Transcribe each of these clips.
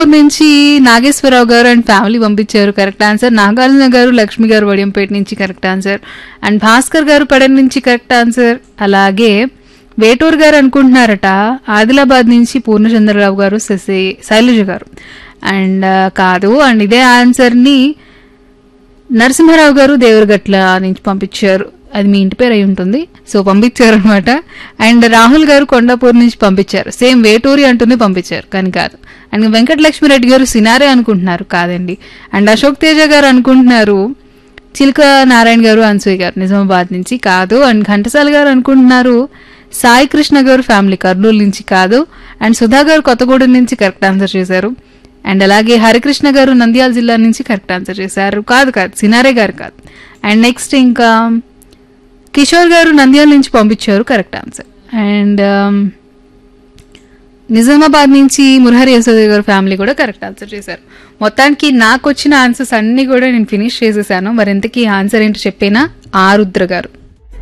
నుంచి Nageswara Rao garu and family పంపించారు correct answer Nagarjuna garu Lakshmi గారు వడియంపేట నుంచి కరెక్ట్ ఆన్సర్ అండ్ భాస్కర్ గారు పడన్ నుంచి కరెక్ట్ ఆన్సర్ అలాగే వేటూరు గారు అనుకుంటున్నారట ఆదిలాబాద్ నుంచి పూర్ణచంద్రరావు గారు శశి శైలజ గారు అండ్ ఆ, కాదు అండ్ ఇదే ఆన్సర్ని నరసింహారావు గారు దేవరగట్ల నుంచి పంపించారు అది మీ ఇంటి పేరు అయి ఉంటుంది సో పంపించారు అనమాట అండ్ రాహుల్ గారు కొండాపూర్ నుంచి పంపించారు సేమ్ వేటూరి అంటూనే పంపించారు కానీ కాదు అండ్ వెంకటలక్ష్మిరెడ్డి గారు సినారే అనుకుంటున్నారు కాదండి అండ్ అశోక్ తేజ గారు అనుకుంటున్నారు చిలుక నారాయణ గారు అన్సూయ్ గారు నిజామాబాద్ నుంచి కాదు అండ్ ఘంటసాల గారు అనుకుంటున్నారు సాయి కృష్ణ గారు ఫ్యామిలీ కర్నూలు నుంచి కాదు అండ్ సుధా గారు కొత్తగూడెం నుంచి కరెక్ట్ ఆన్సర్ చేశారు అండ్ అలాగే హరికృష్ణ గారు నంద్యాల జిల్లా నుంచి కరెక్ట్ ఆన్సర్ చేశారు కాదు కాదు సినారే గారు కాదు అండ్ నెక్స్ట్ ఇంకా కిషోర్ గారు నంద్యాల నుంచి పంపించారు కరెక్ట్ ఆన్సర్ అండ్ నిజామాబాద్ నుంచి మురహరి యశోద గారు ఫ్యామిలీ కూడా కరెక్ట్ ఆన్సర్ చేశారు మొత్తానికి నాకు వచ్చిన ఆన్సర్స్ అన్ని కూడా నేను ఫినిష్ చేసేసాను మరి ఇంతకీ ఆన్సర్ ఏంటో చెప్పేనా ఆరుద్ర గారు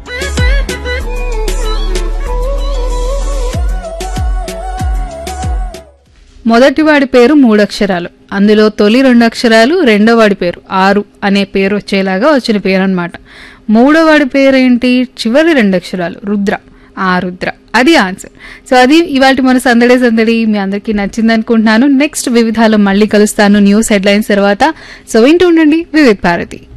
మొదటి వాడి పేరు మూడు అక్షరాలు అందులో తొలి రెండు అక్షరాలు రెండో వాడి పేరు ఆరు అనే పేరు వచ్చేలాగా వచ్చిన పేరు అనమాట మూడో వాడి పేరు ఏంటి చివరి రెండు అక్షరాలు రుద్ర ఆ రుద్ర అది ఆన్సర్ సో అది ఇవాళ మన సందడే సందడి మీ అందరికీ నచ్చింది అనుకుంటున్నాను నెక్స్ట్ వివిధాలు మళ్ళీ కలుస్తాను న్యూస్ హెడ్లైన్స్ తర్వాత సో వింటూ ఉండండి వివిధ భారతి